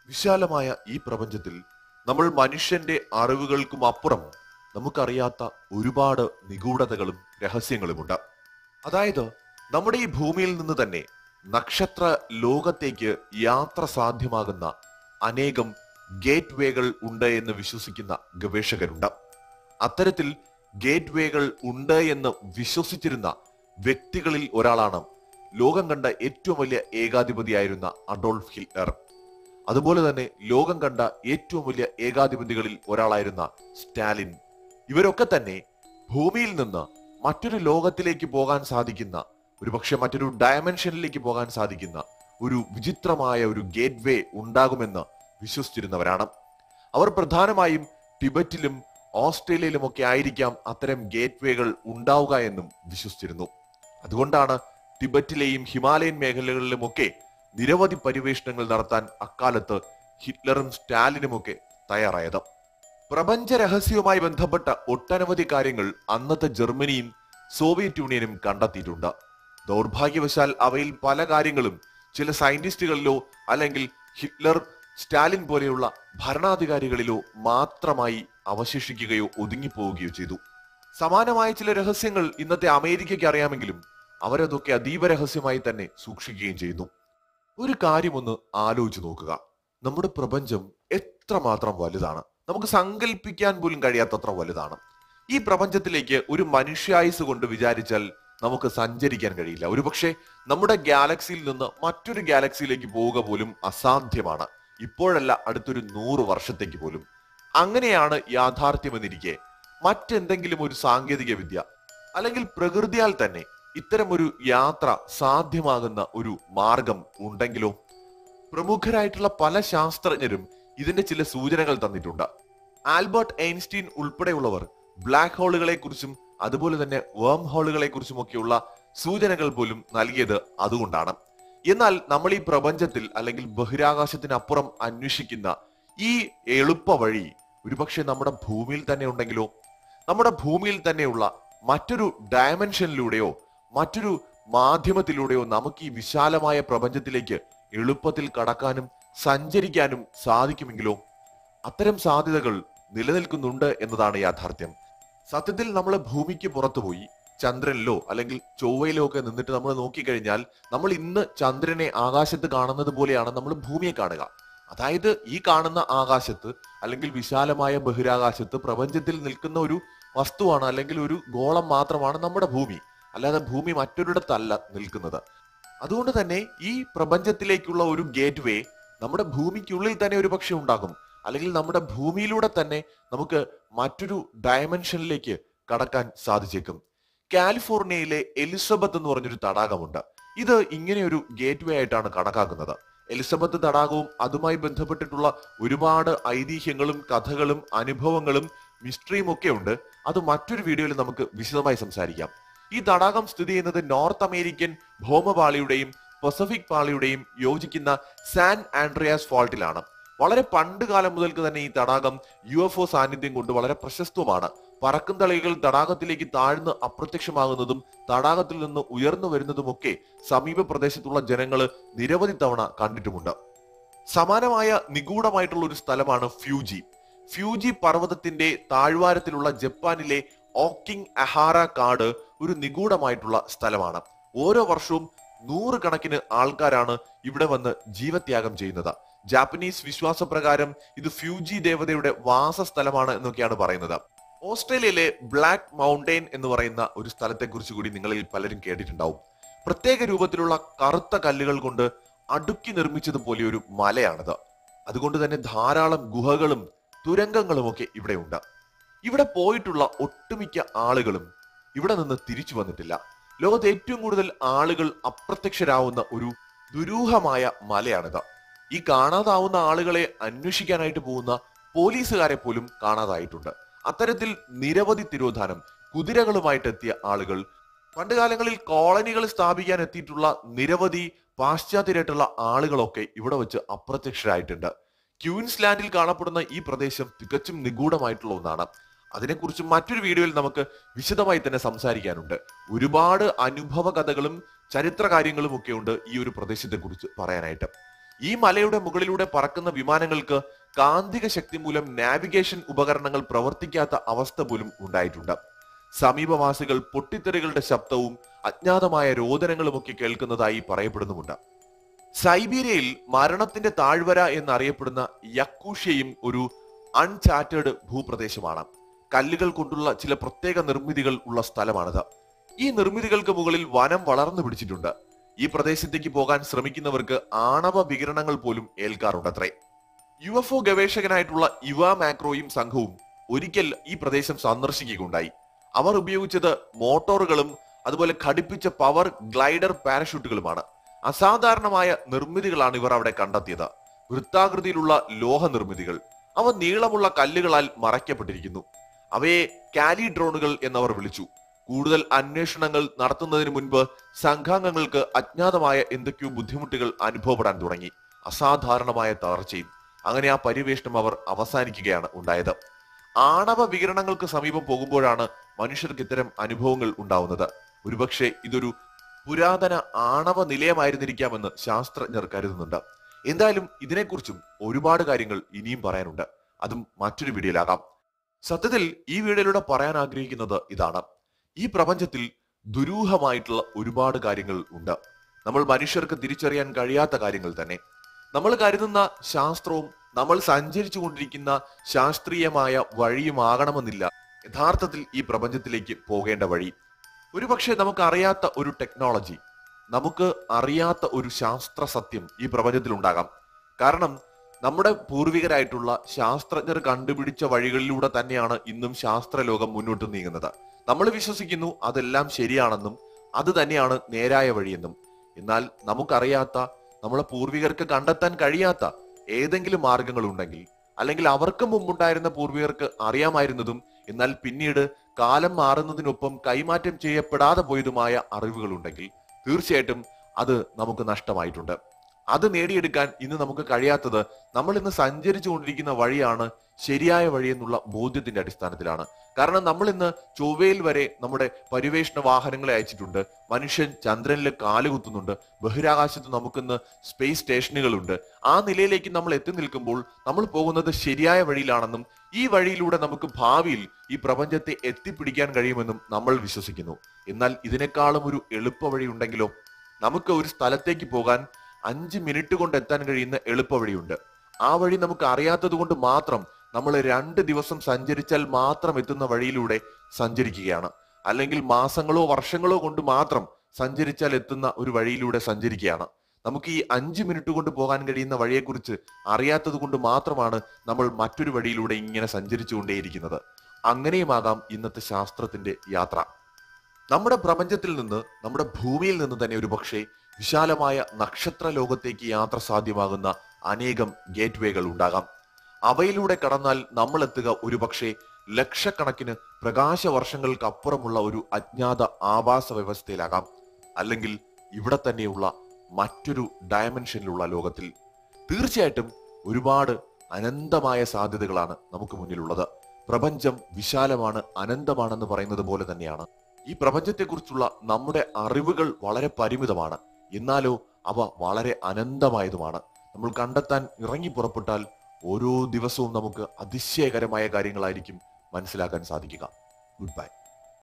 വിശാലമായ ഈ പ്രപഞ്ചത്തിൽ നമ്മൾ മനുഷ്യന്റെ അറിവുകൾക്കും അപ്പുറം നമുക്കറിയാത്ത ഒരുപാട് നിഗൂഢതകളും രഹസ്യങ്ങളുമുണ്ട് അതായത് നമ്മുടെ ഈ ഭൂമിയിൽ നിന്ന് തന്നെ നക്ഷത്ര ലോകത്തേക്ക് യാത്ര സാധ്യമാകുന്ന അനേകം ഗേറ്റ് വേകൾ ഉണ്ട് എന്ന് വിശ്വസിക്കുന്ന ഗവേഷകരുണ്ട് അത്തരത്തിൽ ഗേറ്റ് വേകൾ ഉണ്ട് എന്ന് വിശ്വസിച്ചിരുന്ന വ്യക്തികളിൽ ഒരാളാണ് ലോകം കണ്ട ഏറ്റവും വലിയ ഏകാധിപതിയായിരുന്ന അഡോൾഫ് ഹിറ്റ്ലർ അതുപോലെ തന്നെ ലോകം കണ്ട ഏറ്റവും വലിയ ഏകാധിപതികളിൽ ഒരാളായിരുന്ന സ്റ്റാലിൻ ഇവരൊക്കെ തന്നെ ഭൂമിയിൽ നിന്ന് മറ്റൊരു ലോകത്തിലേക്ക് പോകാൻ സാധിക്കുന്ന ഒരുപക്ഷെ മറ്റൊരു ഡയമെൻഷനിലേക്ക് പോകാൻ സാധിക്കുന്ന ഒരു വിചിത്രമായ ഒരു ഗേറ്റ് വേ ഉണ്ടാകുമെന്ന് വിശ്വസിച്ചിരുന്നവരാണ് അവർ പ്രധാനമായും ടിബറ്റിലും ഓസ്ട്രേലിയയിലും ഒക്കെ ആയിരിക്കാം അത്തരം ഗേറ്റ് വേകൾ ഉണ്ടാവുക എന്നും വിശ്വസിച്ചിരുന്നു അതുകൊണ്ടാണ് ടിബറ്റിലെയും ഹിമാലയൻ മേഖലകളിലുമൊക്കെ നിരവധി പര്യവേഷണങ്ങൾ നടത്താൻ അക്കാലത്ത് ഹിറ്റ്ലറും സ്റ്റാലിനുമൊക്കെ തയ്യാറായത് പ്രപഞ്ച രഹസ്യവുമായി ബന്ധപ്പെട്ട ഒട്ടനവധി കാര്യങ്ങൾ അന്നത്തെ ജർമ്മനിയും സോവിയറ്റ് യൂണിയനും കണ്ടെത്തിയിട്ടുണ്ട് ദൗർഭാഗ്യവശാൽ അവയിൽ പല കാര്യങ്ങളും ചില സയന്റിസ്റ്റുകളിലോ അല്ലെങ്കിൽ ഹിറ്റ്ലർ സ്റ്റാലിൻ പോലെയുള്ള ഭരണാധികാരികളിലോ മാത്രമായി അവശേഷിക്കുകയോ ഒതുങ്ങിപ്പോവുകയോ ചെയ്തു സമാനമായ ചില രഹസ്യങ്ങൾ ഇന്നത്തെ അമേരിക്കയ്ക്ക് അറിയാമെങ്കിലും അവരതൊക്കെ അതീവ രഹസ്യമായി തന്നെ സൂക്ഷിക്കുകയും ചെയ്യുന്നു ഒരു കാര്യമൊന്ന് ആലോചിച്ച് നോക്കുക നമ്മുടെ പ്രപഞ്ചം എത്രമാത്രം വലുതാണ് നമുക്ക് സങ്കല്പിക്കാൻ പോലും കഴിയാത്തത്ര വലുതാണ് ഈ പ്രപഞ്ചത്തിലേക്ക് ഒരു മനുഷ്യായുസ് കൊണ്ട് വിചാരിച്ചാൽ നമുക്ക് സഞ്ചരിക്കാൻ കഴിയില്ല ഒരുപക്ഷെ നമ്മുടെ ഗാലക്സിയിൽ നിന്ന് മറ്റൊരു ഗാലക്സിയിലേക്ക് പോവുക പോലും അസാധ്യമാണ് ഇപ്പോഴല്ല അടുത്തൊരു നൂറ് വർഷത്തേക്ക് പോലും അങ്ങനെയാണ് യാഥാർത്ഥ്യമെന്നിരിക്കെ മറ്റെന്തെങ്കിലും ഒരു സാങ്കേതിക വിദ്യ അല്ലെങ്കിൽ പ്രകൃതിയാൽ തന്നെ ഇത്തരം ഒരു യാത്ര സാധ്യമാകുന്ന ഒരു മാർഗം ഉണ്ടെങ്കിലോ പ്രമുഖരായിട്ടുള്ള പല ശാസ്ത്രജ്ഞരും ഇതിന്റെ ചില സൂചനകൾ തന്നിട്ടുണ്ട് ആൽബർട്ട് ഐൻസ്റ്റീൻ ഉൾപ്പെടെയുള്ളവർ ബ്ലാക്ക് ഹോളുകളെ കുറിച്ചും അതുപോലെ തന്നെ വേം ഹോളുകളെ കുറിച്ചുമൊക്കെയുള്ള സൂചനകൾ പോലും നൽകിയത് അതുകൊണ്ടാണ് എന്നാൽ നമ്മൾ ഈ പ്രപഞ്ചത്തിൽ അല്ലെങ്കിൽ ബഹിരാകാശത്തിനപ്പുറം അന്വേഷിക്കുന്ന ഈ എളുപ്പ വഴി ഒരുപക്ഷെ നമ്മുടെ ഭൂമിയിൽ തന്നെ ഉണ്ടെങ്കിലോ നമ്മുടെ ഭൂമിയിൽ തന്നെയുള്ള മറ്റൊരു ഡയമെൻഷനിലൂടെയോ മറ്റൊരു മാധ്യമത്തിലൂടെയോ നമുക്ക് ഈ വിശാലമായ പ്രപഞ്ചത്തിലേക്ക് എളുപ്പത്തിൽ കടക്കാനും സഞ്ചരിക്കാനും സാധിക്കുമെങ്കിലോ അത്തരം സാധ്യതകൾ നിലനിൽക്കുന്നുണ്ട് എന്നതാണ് യാഥാർത്ഥ്യം സത്യത്തിൽ നമ്മൾ ഭൂമിക്ക് പുറത്തുപോയി ചന്ദ്രനിലോ അല്ലെങ്കിൽ ചൊവ്വയിലോ ഒക്കെ നിന്നിട്ട് നമ്മൾ നോക്കിക്കഴിഞ്ഞാൽ നമ്മൾ ഇന്ന് ചന്ദ്രനെ ആകാശത്ത് കാണുന്നത് പോലെയാണ് നമ്മൾ ഭൂമിയെ കാണുക അതായത് ഈ കാണുന്ന ആകാശത്ത് അല്ലെങ്കിൽ വിശാലമായ ബഹിരാകാശത്ത് പ്രപഞ്ചത്തിൽ നിൽക്കുന്ന ഒരു വസ്തുവാണ് അല്ലെങ്കിൽ ഒരു ഗോളം മാത്രമാണ് നമ്മുടെ ഭൂമി അല്ലാതെ ഭൂമി മറ്റൊരിടത്തല്ല നിൽക്കുന്നത് അതുകൊണ്ട് തന്നെ ഈ പ്രപഞ്ചത്തിലേക്കുള്ള ഒരു ഗേറ്റ് വേ നമ്മുടെ ഭൂമിക്കുള്ളിൽ തന്നെ ഒരു പക്ഷെ ഉണ്ടാകും അല്ലെങ്കിൽ നമ്മുടെ ഭൂമിയിലൂടെ തന്നെ നമുക്ക് മറ്റൊരു ഡയമെൻഷനിലേക്ക് കടക്കാൻ സാധിച്ചേക്കും കാലിഫോർണിയയിലെ എലിസബത്ത് എന്ന് പറഞ്ഞൊരു തടാകമുണ്ട് ഇത് ഇങ്ങനെ ഒരു ഗേറ്റ് വേ ആയിട്ടാണ് കണക്കാക്കുന്നത് എലിസബത്ത് തടാകവും അതുമായി ബന്ധപ്പെട്ടിട്ടുള്ള ഒരുപാട് ഐതിഹ്യങ്ങളും കഥകളും അനുഭവങ്ങളും മിസ്റ്ററിയും ഒക്കെ ഉണ്ട് അത് മറ്റൊരു വീഡിയോയിൽ നമുക്ക് വിശദമായി സംസാരിക്കാം ഈ തടാകം സ്ഥിതി ചെയ്യുന്നത് നോർത്ത് അമേരിക്കൻ ഭൗമപാളിയുടെയും പസഫിക് പാളിയുടെയും യോജിക്കുന്ന സാൻ ആൻഡ്രിയാസ് ഫോൾട്ടിലാണ് വളരെ പണ്ട് കാലം മുതൽക്ക് തന്നെ ഈ തടാകം യു എഫ് ഒ സാന്നിധ്യം കൊണ്ട് വളരെ പ്രശസ്തമാണ് പറക്കും തളികൾ തടാകത്തിലേക്ക് താഴ്ന്ന് അപ്രത്യക്ഷമാകുന്നതും തടാകത്തിൽ നിന്ന് ഉയർന്നു വരുന്നതുമൊക്കെ സമീപ പ്രദേശത്തുള്ള ജനങ്ങൾ നിരവധി തവണ കണ്ടിട്ടുമുണ്ട് സമാനമായ നിഗൂഢമായിട്ടുള്ള ഒരു സ്ഥലമാണ് ഫ്യൂജി ഫ്യൂജി പർവ്വതത്തിന്റെ താഴ്വാരത്തിലുള്ള ജപ്പാനിലെ ഓക്കിംഗ് അഹാര കാട് ഒരു നിഗൂഢമായിട്ടുള്ള സ്ഥലമാണ് ഓരോ വർഷവും നൂറുകണക്കിന് ആൾക്കാരാണ് ഇവിടെ വന്ന് ജീവത്യാഗം ചെയ്യുന്നത് ജാപ്പനീസ് വിശ്വാസപ്രകാരം ഇത് ഫ്യൂജി ദേവതയുടെ വാസസ്ഥലമാണ് എന്നൊക്കെയാണ് പറയുന്നത് ഓസ്ട്രേലിയയിലെ ബ്ലാക്ക് മൗണ്ടെയിൻ എന്ന് പറയുന്ന ഒരു സ്ഥലത്തെ കുറിച്ച് കൂടി നിങ്ങളിൽ പലരും കേട്ടിട്ടുണ്ടാവും പ്രത്യേക രൂപത്തിലുള്ള കറുത്ത കല്ലുകൾ കൊണ്ട് അടുക്കി നിർമ്മിച്ചതുപോലെ ഒരു മലയാണിത് അതുകൊണ്ട് തന്നെ ധാരാളം ഗുഹകളും തുരങ്കങ്ങളും ഒക്കെ ഇവിടെ ഉണ്ട് ഇവിടെ പോയിട്ടുള്ള ഒട്ടുമിക്ക ആളുകളും ഇവിടെ നിന്ന് തിരിച്ചു വന്നിട്ടില്ല ലോകത്ത് ഏറ്റവും കൂടുതൽ ആളുകൾ അപ്രത്യക്ഷരാവുന്ന ഒരു ദുരൂഹമായ മലയാണിത് ഈ കാണാതാവുന്ന ആളുകളെ അന്വേഷിക്കാനായിട്ട് പോകുന്ന പോലീസുകാരെ പോലും കാണാതായിട്ടുണ്ട് അത്തരത്തിൽ നിരവധി തിരോധാനം കുതിരകളുമായിട്ട് എത്തിയ ആളുകൾ പണ്ടുകാലങ്ങളിൽ കോളനികൾ സ്ഥാപിക്കാൻ എത്തിയിട്ടുള്ള നിരവധി പാശ്ചാത്യരായിട്ടുള്ള ആളുകളൊക്കെ ഇവിടെ വെച്ച് അപ്രത്യക്ഷരായിട്ടുണ്ട് ക്യൂൻസ്ലാൻഡിൽ കാണപ്പെടുന്ന ഈ പ്രദേശം തികച്ചും നിഗൂഢമായിട്ടുള്ള ഒന്നാണ് അതിനെക്കുറിച്ച് മറ്റൊരു വീഡിയോയിൽ നമുക്ക് വിശദമായി തന്നെ സംസാരിക്കാനുണ്ട് ഒരുപാട് അനുഭവ കഥകളും ചരിത്ര കാര്യങ്ങളും ഒക്കെ ഉണ്ട് ഈ ഒരു പ്രദേശത്തെ കുറിച്ച് പറയാനായിട്ട് ഈ മലയുടെ മുകളിലൂടെ പറക്കുന്ന വിമാനങ്ങൾക്ക് കാന്തിക ശക്തി മൂലം നാവിഗേഷൻ ഉപകരണങ്ങൾ പ്രവർത്തിക്കാത്ത അവസ്ഥ പോലും ഉണ്ടായിട്ടുണ്ട് സമീപവാസികൾ പൊട്ടിത്തെറികളുടെ ശബ്ദവും അജ്ഞാതമായ രോദനങ്ങളുമൊക്കെ കേൾക്കുന്നതായി പറയപ്പെടുന്നുമുണ്ട് സൈബീരിയയിൽ മരണത്തിന്റെ താഴ്വര എന്നറിയപ്പെടുന്ന യക്കൂഷ്യയും ഒരു അൺചാറ്റേഡ് ഭൂപ്രദേശമാണ് കല്ലുകൾ കൊണ്ടുള്ള ചില പ്രത്യേക നിർമ്മിതികൾ ഉള്ള സ്ഥലമാണിത് ഈ നിർമ്മിതികൾക്ക് മുകളിൽ വനം വളർന്നു പിടിച്ചിട്ടുണ്ട് ഈ പ്രദേശത്തേക്ക് പോകാൻ ശ്രമിക്കുന്നവർക്ക് ആണവ വികിരണങ്ങൾ പോലും ഏൽക്കാറുണ്ടത്രേ യു എഫ് ഒ ഗവേഷകനായിട്ടുള്ള യുവ മാക്രോയും സംഘവും ഒരിക്കൽ ഈ പ്രദേശം സന്ദർശിക്കുകയുണ്ടായി അവർ ഉപയോഗിച്ചത് മോട്ടോറുകളും അതുപോലെ ഘടിപ്പിച്ച പവർ ഗ്ലൈഡർ പാരഷൂട്ടുകളുമാണ് അസാധാരണമായ നിർമ്മിതികളാണ് ഇവർ അവിടെ കണ്ടെത്തിയത് വൃത്താകൃതിയിലുള്ള ലോഹ നിർമ്മിതികൾ അവ നീളമുള്ള കല്ലുകളാൽ മറയ്ക്കപ്പെട്ടിരിക്കുന്നു അവയെ കാലി ഡ്രോണുകൾ എന്നവർ വിളിച്ചു കൂടുതൽ അന്വേഷണങ്ങൾ നടത്തുന്നതിന് മുൻപ് സംഘാംഗങ്ങൾക്ക് അജ്ഞാതമായ എന്തൊക്കെയോ ബുദ്ധിമുട്ടുകൾ അനുഭവപ്പെടാൻ തുടങ്ങി അസാധാരണമായ തളർച്ചയും അങ്ങനെ ആ പര്യവേഷണം അവർ അവസാനിക്കുകയാണ് ഉണ്ടായത് ആണവ വികിരണങ്ങൾക്ക് സമീപം പോകുമ്പോഴാണ് മനുഷ്യർക്ക് ഇത്തരം അനുഭവങ്ങൾ ഉണ്ടാവുന്നത് ഒരുപക്ഷെ ഇതൊരു പുരാതന ആണവ നിലയമായിരുന്നിരിക്കാമെന്ന് ശാസ്ത്രജ്ഞർ കരുതുന്നുണ്ട് എന്തായാലും ഇതിനെക്കുറിച്ചും ഒരുപാട് കാര്യങ്ങൾ ഇനിയും പറയാനുണ്ട് അതും മറ്റൊരു വീഡിയോയിലാകാം സത്യത്തിൽ ഈ വീഡിയോയിലൂടെ പറയാൻ ആഗ്രഹിക്കുന്നത് ഇതാണ് ഈ പ്രപഞ്ചത്തിൽ ദുരൂഹമായിട്ടുള്ള ഒരുപാട് കാര്യങ്ങൾ ഉണ്ട് നമ്മൾ മനുഷ്യർക്ക് തിരിച്ചറിയാൻ കഴിയാത്ത കാര്യങ്ങൾ തന്നെ നമ്മൾ കരുതുന്ന ശാസ്ത്രവും നമ്മൾ സഞ്ചരിച്ചു കൊണ്ടിരിക്കുന്ന ശാസ്ത്രീയമായ വഴിയുമാകണമെന്നില്ല യഥാർത്ഥത്തിൽ ഈ പ്രപഞ്ചത്തിലേക്ക് പോകേണ്ട വഴി ഒരുപക്ഷെ നമുക്ക് അറിയാത്ത ഒരു ടെക്നോളജി നമുക്ക് അറിയാത്ത ഒരു ശാസ്ത്ര സത്യം ഈ പ്രപഞ്ചത്തിൽ ഉണ്ടാകാം കാരണം നമ്മുടെ പൂർവികരായിട്ടുള്ള ശാസ്ത്രജ്ഞർ കണ്ടുപിടിച്ച വഴികളിലൂടെ തന്നെയാണ് ഇന്നും ശാസ്ത്രലോകം മുന്നോട്ട് നീങ്ങുന്നത് നമ്മൾ വിശ്വസിക്കുന്നു അതെല്ലാം ശരിയാണെന്നും അത് തന്നെയാണ് നേരായ വഴിയെന്നും എന്നാൽ നമുക്കറിയാത്ത നമ്മളെ പൂർവികർക്ക് കണ്ടെത്താൻ കഴിയാത്ത ഏതെങ്കിലും മാർഗങ്ങൾ ഉണ്ടെങ്കിൽ അല്ലെങ്കിൽ അവർക്ക് മുമ്പുണ്ടായിരുന്ന പൂർവികർക്ക് അറിയാമായിരുന്നതും എന്നാൽ പിന്നീട് കാലം മാറുന്നതിനൊപ്പം കൈമാറ്റം ചെയ്യപ്പെടാതെ പോയതുമായ അറിവുകളുണ്ടെങ്കിൽ തീർച്ചയായിട്ടും അത് നമുക്ക് നഷ്ടമായിട്ടുണ്ട് അത് നേടിയെടുക്കാൻ ഇന്ന് നമുക്ക് കഴിയാത്തത് നമ്മൾ ഇന്ന് സഞ്ചരിച്ചു കൊണ്ടിരിക്കുന്ന വഴിയാണ് ശരിയായ വഴി എന്നുള്ള ബോധ്യത്തിന്റെ അടിസ്ഥാനത്തിലാണ് കാരണം നമ്മൾ ഇന്ന് ചൊവ്വയിൽ വരെ നമ്മുടെ പരിവേഷണ വാഹനങ്ങളെ അയച്ചിട്ടുണ്ട് മനുഷ്യൻ ചന്ദ്രനിൽ കാലുകുത്തുന്നുണ്ട് ബഹിരാകാശത്ത് നമുക്കിന്ന് സ്പേസ് സ്റ്റേഷനുകളുണ്ട് ആ നിലയിലേക്ക് നമ്മൾ എത്തി നിൽക്കുമ്പോൾ നമ്മൾ പോകുന്നത് ശരിയായ വഴിയിലാണെന്നും ഈ വഴിയിലൂടെ നമുക്ക് ഭാവിയിൽ ഈ പ്രപഞ്ചത്തെ എത്തിപ്പിടിക്കാൻ കഴിയുമെന്നും നമ്മൾ വിശ്വസിക്കുന്നു എന്നാൽ ഇതിനേക്കാളും ഒരു എളുപ്പ വഴി ഉണ്ടെങ്കിലോ നമുക്ക് ഒരു സ്ഥലത്തേക്ക് പോകാൻ അഞ്ച് മിനിറ്റ് കൊണ്ട് എത്താൻ കഴിയുന്ന എളുപ്പ വഴിയുണ്ട് ആ വഴി നമുക്ക് അറിയാത്തത് കൊണ്ട് മാത്രം നമ്മൾ രണ്ട് ദിവസം സഞ്ചരിച്ചാൽ മാത്രം എത്തുന്ന വഴിയിലൂടെ സഞ്ചരിക്കുകയാണ് അല്ലെങ്കിൽ മാസങ്ങളോ വർഷങ്ങളോ കൊണ്ട് മാത്രം സഞ്ചരിച്ചാൽ എത്തുന്ന ഒരു വഴിയിലൂടെ സഞ്ചരിക്കുകയാണ് നമുക്ക് ഈ അഞ്ച് മിനിറ്റ് കൊണ്ട് പോകാൻ കഴിയുന്ന വഴിയെക്കുറിച്ച് അറിയാത്തത് കൊണ്ട് മാത്രമാണ് നമ്മൾ മറ്റൊരു വഴിയിലൂടെ ഇങ്ങനെ സഞ്ചരിച്ചുകൊണ്ടേയിരിക്കുന്നത് അങ്ങനെയുമാകാം ഇന്നത്തെ ശാസ്ത്രത്തിന്റെ യാത്ര നമ്മുടെ പ്രപഞ്ചത്തിൽ നിന്ന് നമ്മുടെ ഭൂമിയിൽ നിന്ന് തന്നെ ഒരു പക്ഷേ വിശാലമായ നക്ഷത്ര ലോകത്തേക്ക് യാത്ര സാധ്യമാകുന്ന അനേകം ഗേറ്റ് വേകൾ ഉണ്ടാകാം അവയിലൂടെ കടന്നാൽ നമ്മൾ എത്തുക ഒരുപക്ഷെ ലക്ഷക്കണക്കിന് പ്രകാശ വർഷങ്ങൾക്കപ്പുറമുള്ള ഒരു അജ്ഞാത ആവാസ വ്യവസ്ഥയിലാകാം അല്ലെങ്കിൽ ഇവിടെ തന്നെയുള്ള മറ്റൊരു ഡയമെൻഷനിലുള്ള ലോകത്തിൽ തീർച്ചയായിട്ടും ഒരുപാട് അനന്തമായ സാധ്യതകളാണ് നമുക്ക് മുന്നിലുള്ളത് പ്രപഞ്ചം വിശാലമാണ് അനന്തമാണെന്ന് പറയുന്നത് പോലെ തന്നെയാണ് ഈ പ്രപഞ്ചത്തെക്കുറിച്ചുള്ള നമ്മുടെ അറിവുകൾ വളരെ പരിമിതമാണ് എന്നാലോ അവ വളരെ അനന്തമായതുമാണ് നമ്മൾ കണ്ടെത്താൻ ഇറങ്ങി പുറപ്പെട്ടാൽ ഓരോ ദിവസവും നമുക്ക് അതിശയകരമായ കാര്യങ്ങളായിരിക്കും മനസ്സിലാക്കാൻ സാധിക്കുക ഗുഡ് ബൈ